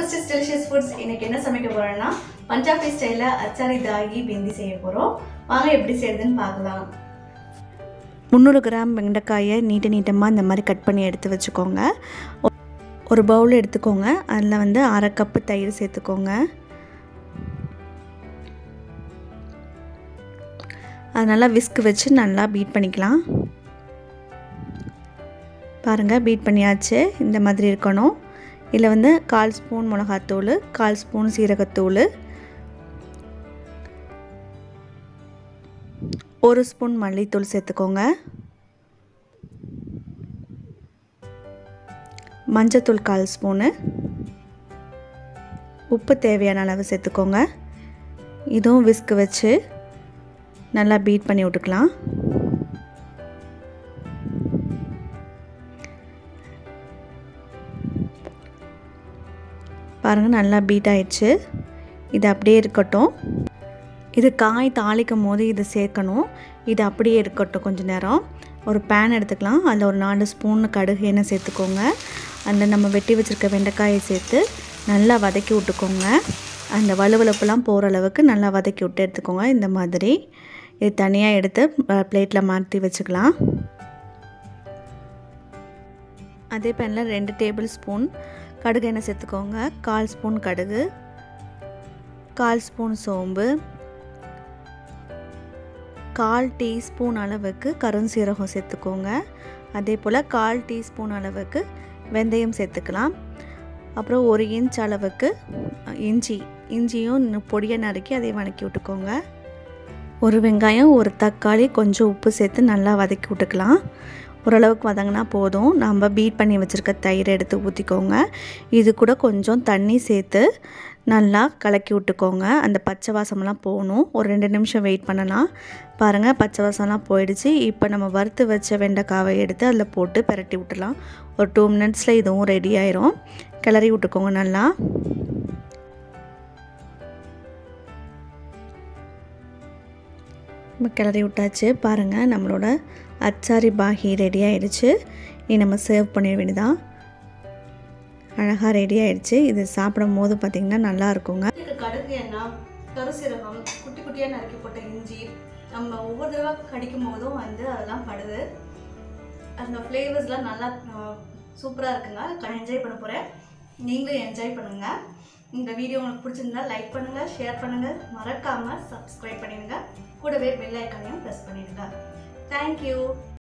sisters delicious foods இன்னைக்கு என்ன சமைக்க போறோம்னா பஞ்சாபி ஸ்டைலில் அச்சாரி தாகி பிந்தி செய்ய போகிறோம் வாங்க எப்படி செய்யறதுன்னு பார்க்கலாம் முந்நூறு கிராம் வெண்டைக்காயை நீட்ட நீட்டமாக இந்த மாதிரி கட் பண்ணி எடுத்து வச்சுக்கோங்க ஒ- ஒரு பவுல் எடுத்துக்கோங்க அதில் வந்து அரை கப்பு தயிர் சேர்த்துக்கோங்க அது நல்லா விஸ்க் வச்சு நல்லா பீட் பண்ணிக்கலாம் பாருங்கள் பீட் பண்ணியாச்சு இந்த மாதிரி இருக்கணும் இதில் வந்து கால் ஸ்பூன் மிளகாத்தூள் கால் ஸ்பூன் சீரகத்தூள் ஒரு ஸ்பூன் மல்லித்தூள் சேர்த்துக்கோங்க மஞ்சத்தூள் கால் ஸ்பூனு உப்பு தேவையான அளவு சேர்த்துக்கோங்க இதுவும் விஸ்க் வச்சு நல்லா பீட் பண்ணி விட்டுக்கலாம் பாருங்கள் நல்லா பீட் ஆயிடுச்சு இது அப்படியே இருக்கட்டும் இது காய் தாளிக்கும் போது இது சேர்க்கணும் இது அப்படியே இருக்கட்டும் கொஞ்ச நேரம் ஒரு பேன் எடுத்துக்கலாம் அதில் ஒரு நாலு ஸ்பூன் கடுகு எண்ணெய் சேர்த்துக்கோங்க அதில் நம்ம வெட்டி வச்சுருக்க வெண்டைக்காயை சேர்த்து நல்லா வதக்கி விட்டுக்கோங்க அந்த வலுவலுப்புலாம் போகிற அளவுக்கு நல்லா வதக்கி விட்டு எடுத்துக்கோங்க இந்த மாதிரி இது தனியாக எடுத்து பிளேட்டில் மாற்றி வச்சுக்கலாம் அதே பேனில் ரெண்டு டேபிள் ஸ்பூன் கடுகு எண்ணெய் சேர்த்துக்கோங்க கால் ஸ்பூன் கடுகு கால் ஸ்பூன் சோம்பு கால் டீஸ்பூன் அளவுக்கு கருஞ்சீரகம் சேர்த்துக்கோங்க அதே போல் கால் டீஸ்பூன் அளவுக்கு வெந்தயம் சேர்த்துக்கலாம் அப்புறம் ஒரு இன்ச் அளவுக்கு இஞ்சி இஞ்சியும் பொடியை நறுக்கி அதை வதக்கி விட்டுக்கோங்க ஒரு வெங்காயம் ஒரு தக்காளி கொஞ்சம் உப்பு சேர்த்து நல்லா வதக்கி விட்டுக்கலாம் ஓரளவுக்கு வதங்கினா போதும் நம்ம பீட் பண்ணி வச்சுருக்க தயிரை எடுத்து ஊற்றிக்கோங்க இது கூட கொஞ்சம் தண்ணி சேர்த்து நல்லா கலக்கி விட்டுக்கோங்க அந்த பச்சை வாசம்லாம் போகணும் ஒரு ரெண்டு நிமிஷம் வெயிட் பண்ணலாம் பாருங்கள் பச்சை வாசம்லாம் போயிடுச்சு இப்போ நம்ம வறுத்து வச்ச வெண்டைக்காவை எடுத்து அதில் போட்டு பிரட்டி விட்டுலாம் ஒரு டூ மினிட்ஸில் இதுவும் ரெடி ஆயிரும் கிளறி விட்டுக்கோங்க நல்லா நம்ம கிளறி விட்டாச்சு பாருங்கள் நம்மளோட அச்சாரி பாகி ரெடி ஆயிடுச்சு இனி நம்ம சர்வ் பண்ணிட வேண்டியதான் அழகாக ரெடி ஆயிடுச்சு இது சாப்பிடும் போது பார்த்திங்கன்னா நல்லா இருக்குங்க கடுகு எண்ணெய் கருசீரகம் குட்டி குட்டியாக நறுக்கி போட்ட இஞ்சி நம்ம ஒவ்வொரு தடவை கடிக்கும் போதும் வந்து அதெல்லாம் படுது அந்த ஃப்ளேவர்ஸ்லாம் நல்லா சூப்பராக இருக்குங்க என்ஜாய் பண்ண போகிறேன் நீங்களும் என்ஜாய் பண்ணுங்கள் இந்த வீடியோ உங்களுக்கு பிடிச்சிருந்தா லைக் பண்ணுங்கள் ஷேர் பண்ணுங்கள் மறக்காமல் சப்ஸ்கிரைப் பண்ணிடுங்க கூடவே பெல் ஐக்கானையும் ப்ரெஸ் பண்ணிடுங்க தேங்க்யூ